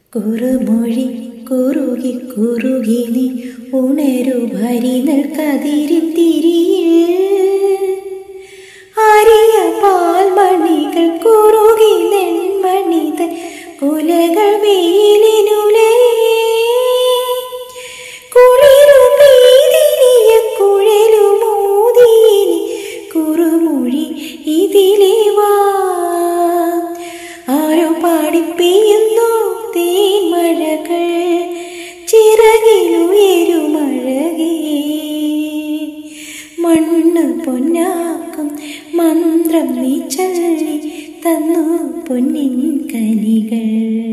കുറുമൊഴി കുറുകി കുറുകി നീ ഉണരു ഭരിനൽ കതിരിൻ തിരിയിൽ അരിയ പാൽമണികൾ കുറുകി നെൺമണിതൻ കുലകൾ വെയിലിനുളേ കുളിരു പെയ്തിനിയ കുഴലുമൂതിയിനി കുറുമൊഴി ഇതിലേ വാ ആരോ പാടിപ്പെയ്യുന്നു തേന്മഴകൾ ചിറകിലുയരുമഴകേ മണ്ണ് പൊന്നാക്കും മന്ത്രം നീ ചൊല്ലി തന്നു പൊന്നിൻ കനികൾ